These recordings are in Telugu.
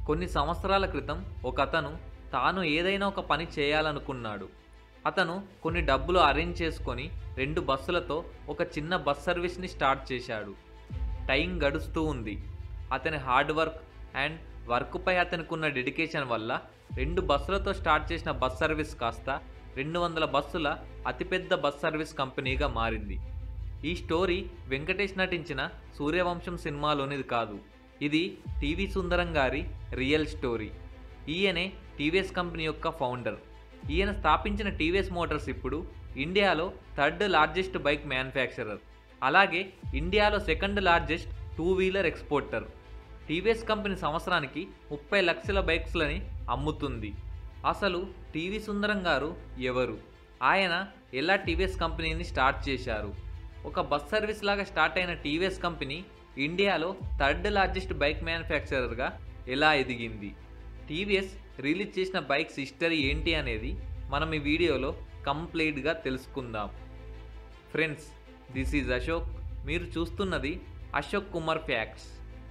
కొన్ని సంవత్సరాల క్రితం ఒక అతను తాను ఏదైనా ఒక పని చేయాలనుకున్నాడు అతను కొన్ని డబ్బులు అరేంజ్ చేసుకొని రెండు బస్సులతో ఒక చిన్న బస్ సర్వీస్ని స్టార్ట్ చేశాడు టైం గడుస్తూ ఉంది అతని హార్డ్ వర్క్ అండ్ వర్క్పై అతనికి ఉన్న డెడికేషన్ వల్ల రెండు బస్సులతో స్టార్ట్ చేసిన బస్ సర్వీస్ కాస్త రెండు వందల బస్సుల అతిపెద్ద బస్ సర్వీస్ కంపెనీగా మారింది ఈ స్టోరీ వెంకటేష్ నటించిన సూర్యవంశం సినిమాలోనిది కాదు ఇది టీవీ సుందరం గారి రియల్ స్టోరీ ఈయనే టీవీఎస్ కంపెనీ యొక్క ఫౌండర్ ఈయన స్థాపించిన టీవీఎస్ మోటార్స్ ఇప్పుడు ఇండియాలో థర్డ్ లార్జెస్ట్ బైక్ మ్యానుఫ్యాక్చరర్ అలాగే ఇండియాలో second largest two wheeler exporter TVS company సంవత్సరానికి ముప్పై లక్షల బైక్స్లని అమ్ముతుంది అసలు టీవీ సుందరం గారు ఎవరు ఆయన ఎలా టీవీఎస్ కంపెనీని స్టార్ట్ చేశారు ఒక బస్ సర్వీస్ లాగా స్టార్ట్ అయిన టీవీఎస్ కంపెనీ ఇండియాలో థర్డ్ లార్జెస్ట్ బైక్ మ్యానుఫ్యాక్చరర్గా ఎలా ఎదిగింది టీవీఎస్ రిలీజ్ చేసిన బైక్స్ హిస్టరీ ఏంటి అనేది మనం ఈ వీడియోలో కంప్లీట్గా తెలుసుకుందాం ఫ్రెండ్స్ దిస్ ఈజ్ అశోక్ మీరు చూస్తున్నది అశోక్ కుమార్ ఫ్యాక్ట్స్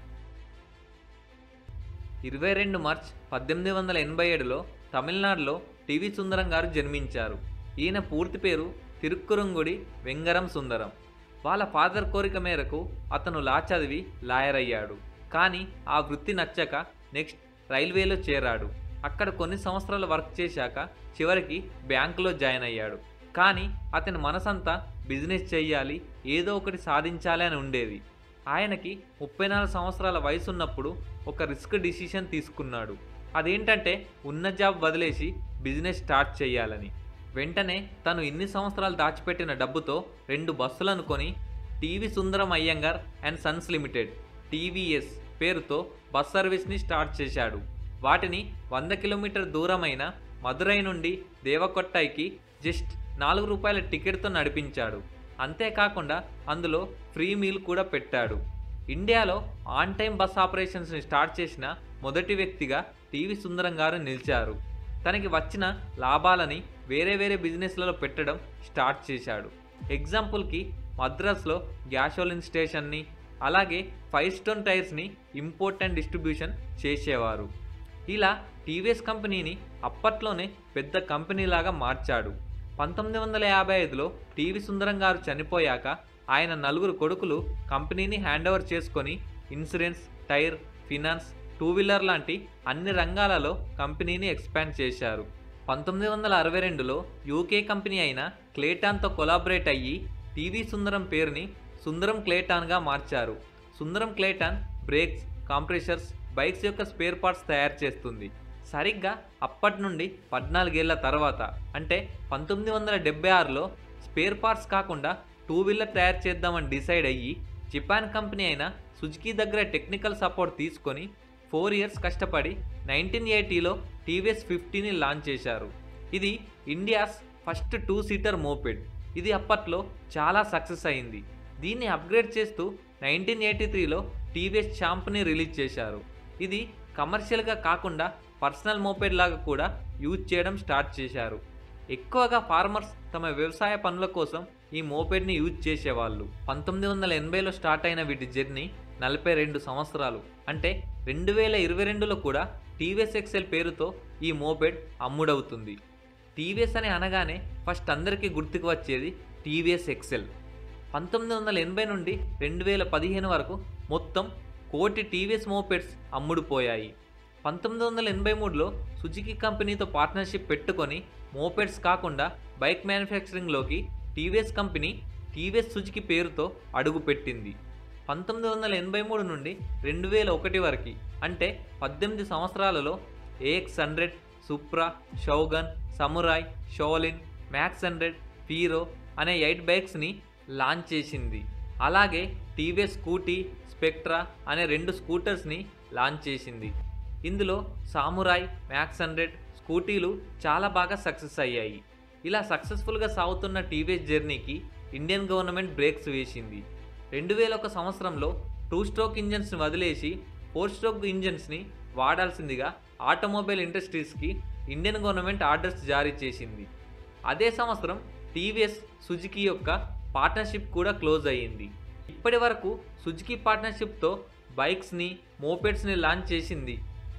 ఇరవై రెండు మార్చ్ పద్దెనిమిది వందల ఎనభై ఏడులో తమిళనాడులో టీవీ సుందరం గారు జన్మించారు ఈయన పూర్తి పేరు తిరుక్కురంగుడి వెంగరం సుందరం వాళ్ళ ఫాదర్ కోరిక మేరకు అతను లా చదివి లాయర్ అయ్యాడు కానీ ఆ వృత్తి నచ్చక నెక్స్ట్ రైల్వేలో చేరాడు అక్కడ కొన్ని సంవత్సరాలు వర్క్ చేశాక చివరికి బ్యాంకులో జాయిన్ అయ్యాడు కానీ అతని మనసంతా బిజినెస్ చెయ్యాలి ఏదో ఒకటి సాధించాలి అని ఉండేది ఆయనకి ముప్పై నాలుగు సంవత్సరాల వయసు ఉన్నప్పుడు ఒక రిస్క్ డిసిషన్ తీసుకున్నాడు అదేంటంటే ఉన్న జాబ్ వదిలేసి బిజినెస్ స్టార్ట్ చేయాలని వెంటనే తను ఇన్ని సంవత్సరాలు దాచిపెట్టిన డబ్బుతో రెండు బస్సులను కొని TV Sundaram Iyengar and sons limited TVS పేరుతో బస్ సర్వీస్ని స్టార్ట్ చేశాడు వాటిని వంద కిలోమీటర్ దూరమైన మదురై నుండి దేవకొట్టాయికి జస్ట్ నాలుగు రూపాయల టికెట్తో నడిపించాడు అంతేకాకుండా అందులో ఫ్రీ మీల్ కూడా పెట్టాడు ఇండియాలో ఆన్ టైం బస్ ఆపరేషన్స్ని స్టార్ట్ చేసిన మొదటి వ్యక్తిగా టీవీ సుందరం గారు నిలిచారు తనకి వచ్చిన లాభాలని వేరే వేరే బిజినెస్లలో పెట్టడం స్టార్ట్ చేశాడు ఎగ్జాంపుల్కి మద్రాస్లో గ్యాసోలిన్ స్టేషన్ని అలాగే ఫైవ్ స్టోన్ టైర్స్ని ఇంపోర్ట్ అండ్ డిస్ట్రిబ్యూషన్ చేసేవారు ఇలా టీవీఎస్ కంపెనీని అప్పట్లోనే పెద్ద కంపెనీలాగా మార్చాడు పంతొమ్మిది వందల యాభై ఐదులో టీవీ సుందరం గారు చనిపోయాక ఆయన నలుగురు కొడుకులు కంపెనీని హ్యాండ్ ఓవర్ చేసుకొని insurance tyre finance two wheeler లాంటి అన్ని రంగాలలో కంపెనీని ఎక్స్పాండ్ చేశారు పంతొమ్మిది వందల అరవై రెండులో యూకే కంపెనీ అయిన క్లేటాన్తో కొలాబరేట్ అయ్యి టీవీ సుందరం పేరుని సుందరం క్లేటాన్గా మార్చారు Sundaram Clayton brakes compressors bikes యొక్క స్పేర్ పార్ట్స్ తయారు చేస్తుంది సరిగ్గా అప్పటి నుండి పద్నాలుగేళ్ల తర్వాత అంటే పంతొమ్మిది వందల డెబ్బై ఆరులో స్పేర్ పార్ట్స్ కాకుండా టూ వీలర్ తయారు చేద్దామని డిసైడ్ అయ్యి జపాన్ కంపెనీ అయిన సుజుకి దగ్గర టెక్నికల్ సపోర్ట్ తీసుకొని ఫోర్ ఇయర్స్ కష్టపడి నైన్టీన్ ఎయిటీలో టీవీఎస్ ఫిఫ్టీని లాంచ్ చేశారు ఇది India's first two seater moped ఇది అప్పట్లో చాలా సక్సెస్ అయింది దీన్ని అప్గ్రేడ్ చేస్తూ నైన్టీన్ ఎయిటీ త్రీలో టీవీఎస్ చాంప్ని రిలీజ్ చేశారు ఇది కమర్షియల్గా కాకుండా పర్సనల్ మోపెడ్ లాగా కూడా యూజ్ చేయడం స్టార్ట్ చేశారు ఎక్కువగా ఫార్మర్స్ తమ వ్యవసాయ పనుల కోసం ఈ మోపెడ్ని యూజ్ చేసేవాళ్ళు పంతొమ్మిది వందల ఎనభైలో స్టార్ట్ అయిన వీటి జర్నీ నలభై రెండు సంవత్సరాలు అంటే రెండు వేల ఇరవై రెండులో కూడా టీవీఎస్ ఎక్సెల్ పేరుతో ఈ మోపెడ్ అమ్ముడవుతుంది టీవీఎస్ అని అనగానే ఫస్ట్ అందరికీ గుర్తుకు వచ్చేది టీవీఎస్ ఎక్సెల్ పంతొమ్మిది వందల ఎనభై నుండి రెండు వేల పదిహేను వరకు మొత్తం కోటి టీవీఎస్ మోపెడ్స్ అమ్ముడుపోయాయి పంతొమ్మిది వందల ఎనభై మూడులో సుజుకి కంపెనీతో పార్ట్నర్షిప్ పెట్టుకొని మోపెడ్స్ కాకుండా బైక్ మ్యానుఫ్యాక్చరింగ్లోకి టీవీఎస్ కంపెనీ టీవీఎస్ సుజుకి పేరుతో అడుగుపెట్టింది పంతొమ్మిది వందల ఎనభై మూడు నుండి రెండు వేల ఒకటి వరకు అంటే పద్దెనిమిది సంవత్సరాలలో AX hundred Supra Shogun Samurai Shaolin Max hundred Fiero అనే ఎయిట్ బైక్స్ని లాంచ్ చేసింది అలాగే టీవీఎస్ స్కూటీ స్పెక్ట్రా అనే రెండు స్కూటర్స్ని లాంచ్ చేసింది ఇందులో సామురాయ్ మ్యాక్స్ హండ్రెడ్ స్కూటీలు చాలా బాగా సక్సెస్ అయ్యాయి ఇలా సక్సెస్ఫుల్గా సాగుతున్న టీవీఎస్ జర్నీకి ఇండియన్ గవర్నమెంట్ బ్రేక్స్ వేసింది రెండు వేల ఒక సంవత్సరంలో టూ స్ట్రోక్ ఇంజన్స్ని వదిలేసి ఫోర్ స్ట్రోక్ ఇంజన్స్ని వాడాల్సిందిగా ఆటోమొబైల్ ఇండస్ట్రీస్కి ఇండియన్ గవర్నమెంట్ ఆర్డర్స్ జారీ చేసింది అదే సంవత్సరం టీవీఎస్ సుజుకి యొక్క పార్ట్నర్షిప్ కూడా క్లోజ్ అయ్యింది ఇప్పటి వరకు సుజుకి పార్ట్నర్షిప్తో బైక్స్ని మోపెడ్స్ని లాంచ్ చేసింది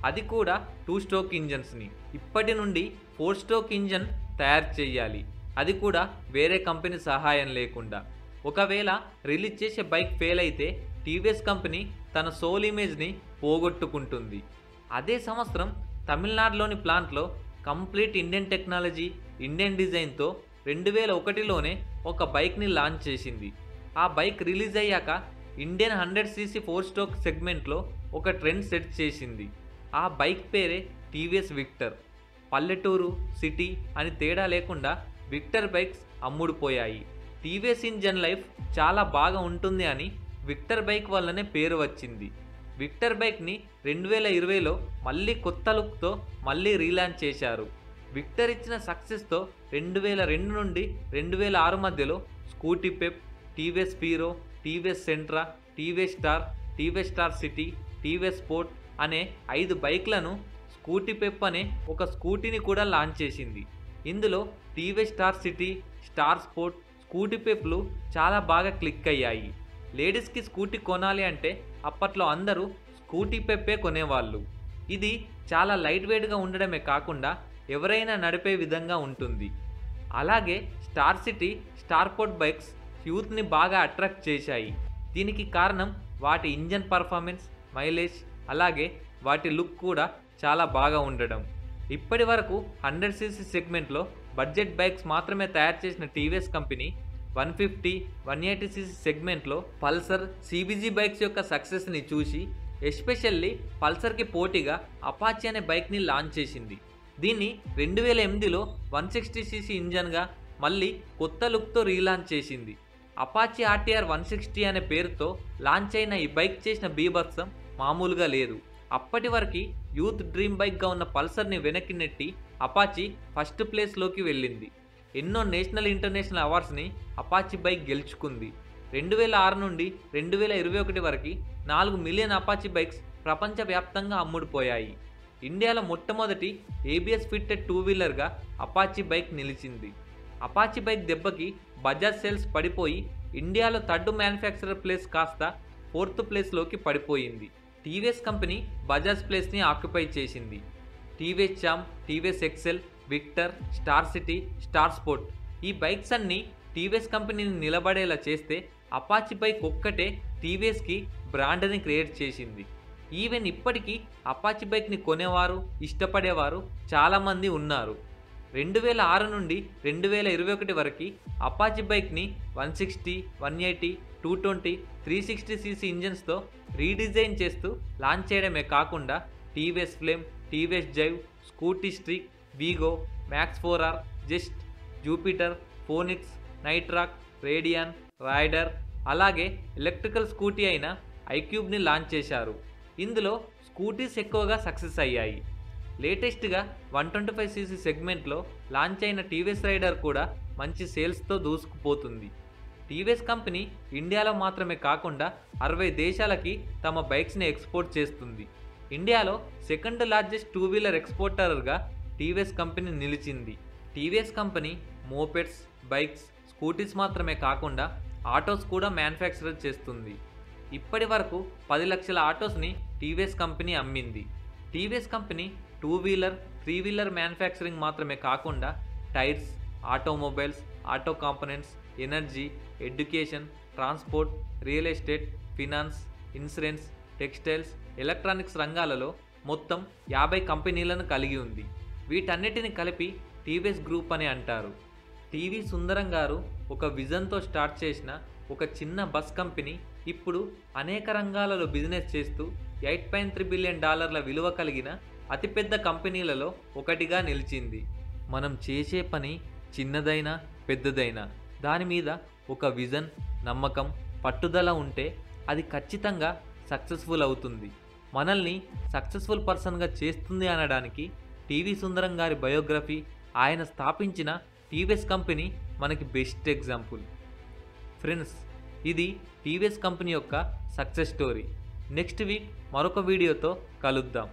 అది కూడా టూ స్ట్రోక్ ఇంజన్స్ని ఇప్పటి నుండి ఫోర్ స్ట్రోక్ ఇంజన్ తయారు చేయాలి అది కూడా వేరే కంపెనీ సహాయం లేకుండా ఒకవేళ రిలీజ్ చేసే బైక్ ఫెయిల్ అయితే టీవీఎస్ కంపెనీ తన సోల్ ఇమేజ్ని పోగొట్టుకుంటుంది అదే సంవత్సరం తమిళనాడులోని ప్లాంట్లో కంప్లీట్ ఇండియన్ టెక్నాలజీ ఇండియన్ డిజైన్తో రెండు వేల ఒకటిలోనే ఒక బైక్ని లాంచ్ చేసింది ఆ బైక్ రిలీజ్ అయ్యాక Indian hundred CC four stroke సెగ్మెంట్లో ఒక ట్రెండ్ సెట్ చేసింది ఆ బైక్ పేరే టీవీఎస్ విక్టర్ పల్లెటూరు సిటీ అని తేడా లేకుండా విక్టర్ బైక్స్ అమ్ముడుపోయాయి టీవీఎస్ ఇంజన్ లైఫ్ చాలా బాగా ఉంటుంది అని విక్టర్ బైక్ వల్లనే పేరు వచ్చింది విక్టర్ బైక్ని రెండు వేల ఇరవైలో మళ్ళీ కొత్త లుక్తో మళ్ళీ రీలాంచ్ చేశారు విక్టర్ ఇచ్చిన సక్సెస్తో రెండు వేల రెండు నుండి రెండు వేల ఆరు మధ్యలో Scooty Pep TVS Fiero TVS Centra TVS Star TVS Star City TVS Sport అనే ఐదు బైక్లను స్కూటీ పెప్ అనే ఒక స్కూటీని కూడా లాంచ్ చేసింది ఇందులో TVS Star City Star Sport Scooty పెప్లు చాలా బాగా క్లిక్ అయ్యాయి లేడీస్కి స్కూటీ కొనాలి అంటే అప్పట్లో అందరూ స్కూటీ పెప్పే కొనేవాళ్ళు ఇది చాలా లైట్ వెయిట్గా ఉండడమే కాకుండా ఎవరైనా నడిపే విధంగా ఉంటుంది అలాగే Star City Star Sport bikes యూత్ని బాగా అట్రాక్ట్ చేశాయి దీనికి కారణం వాటి ఇంజన్ పర్ఫార్మెన్స్ మైలేజ్ అలాగే వాటి లుక్ కూడా చాలా బాగా ఉండడం ఇప్పటి వరకు హండ్రెడ్ సీసీ సెగ్మెంట్లో బడ్జెట్ బైక్స్ మాత్రమే తయారు చేసిన TVS company one fifty one eighty CC సెగ్మెంట్లో పల్సర్ సిబిజీ బైక్స్ యొక్క సక్సెస్ని చూసి ఎస్పెషల్లీ పల్సర్కి పోటీగా అపాచీ అనే బైక్ని లాంచ్ చేసింది దీన్ని రెండు వేల ఎనిమిదిలో వన్ సిక్స్టీ సీసీ ఇంజన్గా మళ్ళీ కొత్త లుక్తో రీలాంచ్ చేసింది అపాచీ ఆర్టీఆర్ వన్ సిక్స్టీ అనే పేరుతో లాంచ్ అయిన ఈ బైక్ చేసిన బీభత్సం మామూలుగా లేదు అప్పటి వరకు యూత్ డ్రీమ్ బైక్గా ఉన్న పల్సర్ని వెనక్కి నెట్టి అపాచీ ఫస్ట్ ప్లేస్లోకి వెళ్ళింది ఎన్నో నేషనల్ ఇంటర్నేషనల్ అవార్డ్స్ని అపాచీ బైక్ గెలుచుకుంది రెండు వేల ఆరు నుండి రెండు వేల ఇరవై ఒకటి వరకు నాలుగు మిలియన్ అపాచీ బైక్స్ ప్రపంచవ్యాప్తంగా అమ్ముడుపోయాయి ఇండియాలో మొట్టమొదటి ఏబిఎస్ ఫిట్టెడ్ టూ వీలర్గా అపాచీ బైక్ నిలిచింది అపాచీ బైక్ దెబ్బకి బజాజ్ సేల్స్ పడిపోయి ఇండియాలో థర్డ్ మ్యానుఫ్యాక్చరర్ ప్లేస్ కాస్త ఫోర్త్ ప్లేస్లోకి పడిపోయింది టీవీఎస్ కంపెనీ బజాజ్ ప్లేస్ని ఆక్యుపై చేసింది TVS Champ TVS Excel Victor Star City Star Sport ఈ బైక్స్ అన్నీ టీవీఎస్ కంపెనీని నిలబడేలా చేస్తే అపాచీ బైక్ ఒక్కటే టీవీఎస్కి బ్రాండ్ని క్రియేట్ చేసింది ఈవెన్ ఇప్పటికీ అపాచీ బైక్ని కొనేవారు ఇష్టపడేవారు చాలామంది ఉన్నారు రెండు వేల ఆరు నుండి రెండు వేల ఇరవై ఒకటి వరకు అపాచీ బైక్ని one sixty one eighty two twenty three sixty CC ఇంజన్స్తో రీడిజైన్ చేస్తూ లాంచ్ చేయడమే కాకుండా TVS Flame TVS Jive Scooty Streak Wego Max four R just Jupiter Phoenix Ntorq Radeon Raider అలాగే ఎలక్ట్రికల్ స్కూటీ అయిన ఐక్యూబ్ని లాంచ్ చేశారు ఇందులో స్కూటీస్ ఎక్కువగా సక్సెస్ అయ్యాయి లేటెస్ట్గా వన్ ట్వంటీ ఫైవ్ సీసీ సెగ్మెంట్లో లాంచ్ అయిన టీవీఎస్ రైడర్ కూడా మంచి సేల్స్తో దూసుకుపోతుంది టీవీఎస్ కంపెనీ ఇండియాలో మాత్రమే కాకుండా అరవై దేశాలకి తమ బైక్స్ని ఎక్స్పోర్ట్ చేస్తుంది ఇండియాలో సెకండ్ లార్జెస్ట్ టూ వీలర్ ఎక్స్పోర్టర్గా టీవీఎస్ కంపెనీ నిలిచింది TVS company mopeds bikes Scooties మాత్రమే కాకుండా ఆటోస్ కూడా మ్యానుఫ్యాక్చర్ చేస్తుంది ఇప్పటి వరకు పది లక్షల ఆటోస్ని టీవీఎస్ కంపెనీ అమ్మింది TVS company two wheeler three wheeler manufacturing మాత్రమే కాకుండా tyres automobiles auto components energy education transport real estate finance insurance textiles electronics రంగాలలో మొత్తం యాభై కంపెనీలను కలిగి ఉంది వీటన్నిటిని కలిపి టీవీఎస్ గ్రూప్ అని అంటారు టీవీ సుందరం గారు ఒక విజన్తో స్టార్ట్ చేసిన ఒక చిన్న బస్ కంపెనీ ఇప్పుడు అనేక రంగాలలో బిజినెస్ చేస్తూ ఎయిట్ పాయింట్ త్రీ బిలియన్ డాలర్ల విలువ కలిగిన అతిపెద్ద కంపెనీలలో ఒకటిగా నిలిచింది మనం చేసే పని చిన్నదైనా పెద్దదైనా దాని మీద ఒక విజన్ నమ్మకం పట్టుదల ఉంటే అది ఖచ్చితంగా సక్సెస్ఫుల్ అవుతుంది మనల్ని సక్సెస్ఫుల్ పర్సన్గా చేస్తుంది అనడానికి టీవీ సుందరం గారి బయోగ్రఫీ ఆయన స్థాపించిన టీవీఎస్ కంపెనీ మనకి బెస్ట్ ఎగ్జాంపుల్ ఫ్రెండ్స్ ఇది టీవీఎస్ కంపెనీ యొక్క సక్సెస్ స్టోరీ నెక్స్ట్ వీక్ మరొక వీడియోతో కలుద్దాం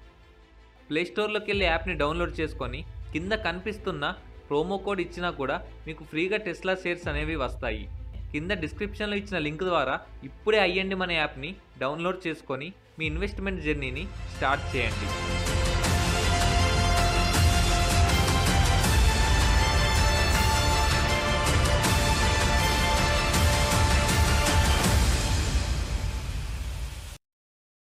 ప్లేస్టోర్లోకి వెళ్ళి యాప్ని డౌన్లోడ్ చేసుకొని కింద కనిపిస్తున్న ప్రోమో కోడ్ ఇచ్చినా కూడా మీకు ఫ్రీగా టెస్లా షేర్స్ అనేవి వస్తాయి కింద డిస్క్రిప్షన్లో ఇచ్చిన లింక్ ద్వారా ఇప్పుడే అయ్యండి మన యాప్ని డౌన్లోడ్ చేసుకొని మీ ఇన్వెస్ట్మెంట్ జర్నీని స్టార్ట్ చేయండి